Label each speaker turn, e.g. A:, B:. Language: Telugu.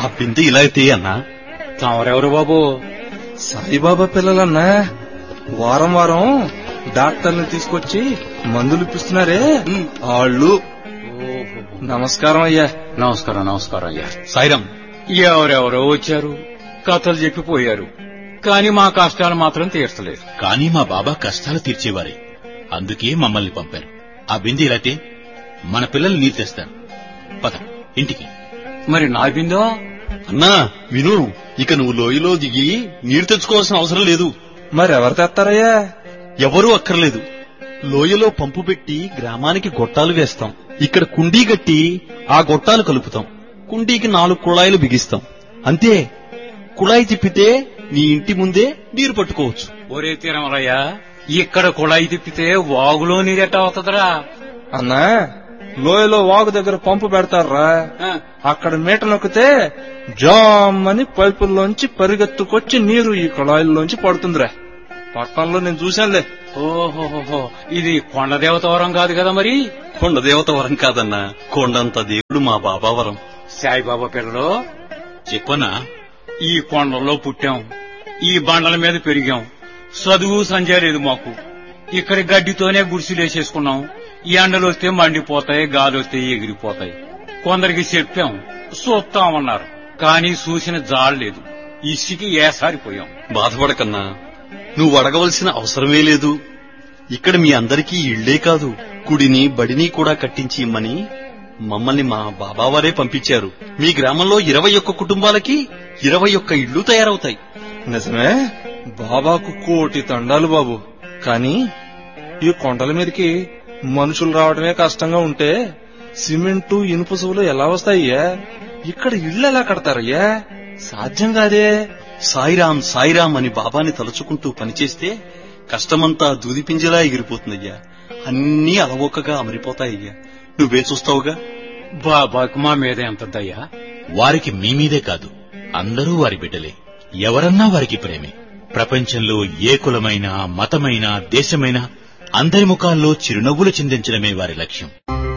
A: ఆ బిందె ఇలా అయితే అన్నా
B: తమరెవరు బాబు
C: సాయిబాబా పిల్లలన్నా వారం వారం డాక్టర్ని తీసుకొచ్చి మందులు ఇప్పిస్తున్నారే వాళ్ళు నమస్కారం అయ్యా
B: నమస్కారం నమస్కారం అయ్యా
A: సాయిరాం
B: ఎవరెవరో వచ్చారు కథలు చెప్పిపోయారు కానీ మా కష్టాలు మాత్రం తీర్చలేదు
D: కానీ మా బాబా కష్టాలు తీర్చేవారే అందుకే మమ్మల్ని పంపారు ఆ బిందె ఇలాతే మన పిల్లలు నీరు తెస్తారు పద ఇంటికి
B: మరి నా బిందో
A: అన్నా విను ఇక నువ్వు లోయలో దిగి నీరు తెచ్చుకోవాల్సిన అవసరం లేదు
C: మరి ఎవరు తెస్తారయ్యా
A: ఎవరూ అక్కర్లేదు లోయలో పంపు పెట్టి గ్రామానికి గొట్టాలు వేస్తాం ఇక్కడ కుండీ గట్టి ఆ గొట్టాలు కలుపుతాం కుండీకి నాలుగు కుళాయిలు బిగిస్తాం అంతే కుళాయి తిప్పితే నీ ఇంటి ముందే నీరు పట్టుకోవచ్చు
B: ఒరే తిరుమలయ్య ఇక్కడ కుళాయి తిప్పితే వాగులో నీరెట్ట అవుతుందిరా
C: అన్నా లోయలో వాగు దగ్గర పంపు పెడతారా
B: ఆ,
C: అక్కడ మీట నొక్కితే జామ్ అని పైపుల్లోంచి పరిగెత్తుకొచ్చి నీరు ఈ కుళాయిల్లోంచి పడుతుందిరా పట్టణంలో నేను చూశానులే
B: ఓహోహోహో ఇది కొండ దేవత వరం కాదు కదా మరి
A: కొండ దేవత వరం కాదన్నా కొండంత దేవుడు మా బాబా వరం
B: సాయిబాబా పిల్లలు
D: చెప్పనా
B: ఈ కొండల్లో పుట్టాం ఈ బండల మీద పెరిగాం చదువు సంజయ్ లేదు మాకు ఇక్కడ గడ్డితోనే గుడిసెలేసేసుకున్నాం ఈ ఎండలు వస్తే మండిపోతాయి గాలి వస్తే ఎగిరిపోతాయి కొందరికి చెప్పాం చూస్తామన్నారు కానీ చూసిన జాడలేదు ఇసికి ఏసారిపోయాం
A: బాధపడకన్నా నువ్వు అడగవలసిన అవసరమే లేదు ఇక్కడ మీ అందరికీ ఇళ్లే కాదు కుడిని బడిని కూడా కట్టించి ఇమ్మని మమ్మల్ని మా బాబావారే పంపించారు మీ గ్రామంలో ఇరవై ఒక్క కుటుంబాలకి ఇరవై ఒక్క ఇళ్లు తయారవుతాయి
C: నిజమే బాబాకు కోటి తండాలు బాబు కానీ ఈ కొండల మీదకి మనుషులు రావడమే కష్టంగా ఉంటే సిమెంటు ఇనుప సువులు ఎలా వస్తాయ్యా ఇక్కడ ఇళ్ళు ఎలా కడతారయ్యా సాధ్యం కాదే
A: సాయిరాం సాయిరాం అని బాబాని తలుచుకుంటూ పనిచేస్తే కష్టమంతా దూదిపింజలా ఎగిరిపోతుందయ్యా అన్నీ అలవోకగా అమరిపోతాయ్యా నువ్వే చూస్తావుగా
B: బాబాకు మా మీద ఎంత దయ్యా
D: వారికి మీ మీదే కాదు అందరూ వారి బిడ్డలే ఎవరన్నా వారికి ప్రేమే ప్రపంచంలో ఏ కులమైనా మతమైనా దేశమైనా అందరి ముఖాల్లో చిరునవ్వులు చిందించడమే వారి లక్ష్యం